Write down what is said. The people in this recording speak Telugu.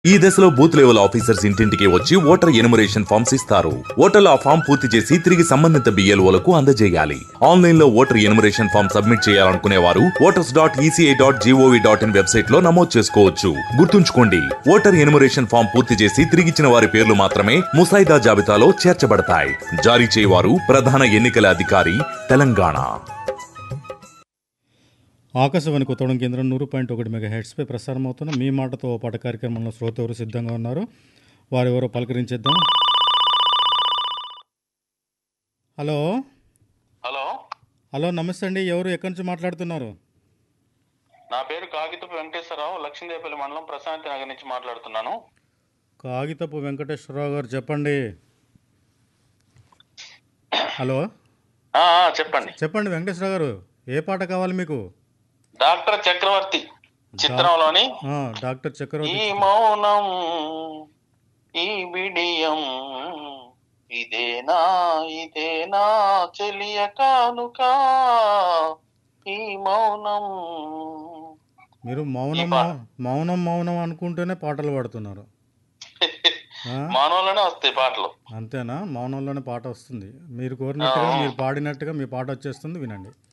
ఈ దశలో బూత్ లెవెల్ ఆఫీసర్స్ ఇంటింటికి వచ్చి ఓటర్ ఎనుమరేషన్ ఫామ్స్ ఇస్తారు ఓటర్లు ఆ ఫామ్ పూర్తి చేసి తిరిగి సంబంధిత బిఎల్ఓలకు అందజేయాలి ఆన్లైన్ లో ఓటర్ ఎనుమరేషన్ ఫామ్ సబ్మిట్ చేయాలనుకునే వారు voters dot ECI dot G O V dot in website లో నమోదు చేసుకోవచ్చు గుర్తుంచుకోండి ఓటర్ ఎనుమరేషన్ ఫామ్ పూర్తి చేసి తిరిగిచ్చిన వారి పేర్లు మాత్రమే ముసాయిదా జాబితాలో చేర్చబడతాయి జారీ చేయవారు ప్రధాన ఎన్నికల అధికారి తెలంగాణ ఆకాశవాణి కొత్తగూడెం కేంద్రం నూరు పాయింట్ ఒకటి మెగా హెడ్స్పై ప్రసారం అవుతున్న మీ మాటతో ఓ పాట కార్యక్రమంలో శ్రోత ఎవరు సిద్ధంగా ఉన్నారు వారు ఎవరో పలకరించేద్దాం హలో హలో హలో నమస్తే అండి ఎవరు ఎక్కడి నుంచి మాట్లాడుతున్నారు నా పేరు కాగితపు వెంకటేశ్వరరావు లక్ష్మీదేవపల్లి మండలం ప్రశాంతి నగర్ నుంచి మాట్లాడుతున్నాను కాగితపు వెంకటేశ్వరరావు గారు చెప్పండి హలో ఆ, ఆ, చెప్పండి చెప్పండి వెంకటేశ్వరరావు గారు ఏ పాట కావాలి మీకు డాక్టర్ చక్రవర్తి చిత్రంలోని ఆ, డాక్టర్ ఈ చక్రవర్తి మౌనం ఈ బిడియం ఇదేనా ఇదేనా చెలియ కానుక ఈ మౌనం మీరు మౌనం ఈ పా- మౌనం మౌనం అనుకుంటూనే పాటలు పాడుతున్నారు ఆ? మానవులనే వస్తాయి పాటలు అంతేనా మౌనంలోనే పాట వస్తుంది మీరు కోరినట్టుగా ఆ. మీరు పాడినట్టుగా మీ పాట వచ్చేస్తుంది వినండి